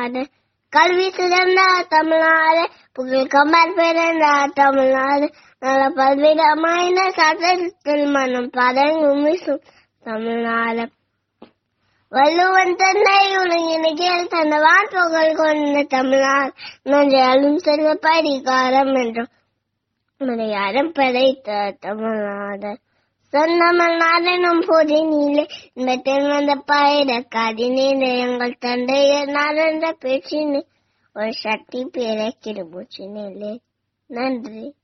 தமிழ்நாடு கல்வி சிறந்த தமிழ்நாடு புகழ் கமர் பிறந்த தமிழ்நாடு நல்ல பல்விதமான சட்டத்தில் மனம் பதங்கும் வீசும் தமிழ்நாடு வள்ளுவன் தன்னை உலகினில் தந்த வான்புகழ் கொண்ட தமிழ்நாடு நன்றாலும் செல்வ பரிகாரம் என்றும் மலையாளம் படைத்த தமிழ்நாடு சொன்னமல்நாடனும் பொதினிலே இன்பத்தில் வந்த பயிர கதினிலே எங்கள் தந்தையர் நாடென்ற பேச்சினே ஒரு சக்தி பேர கிருபூச்சினிலே நன்றி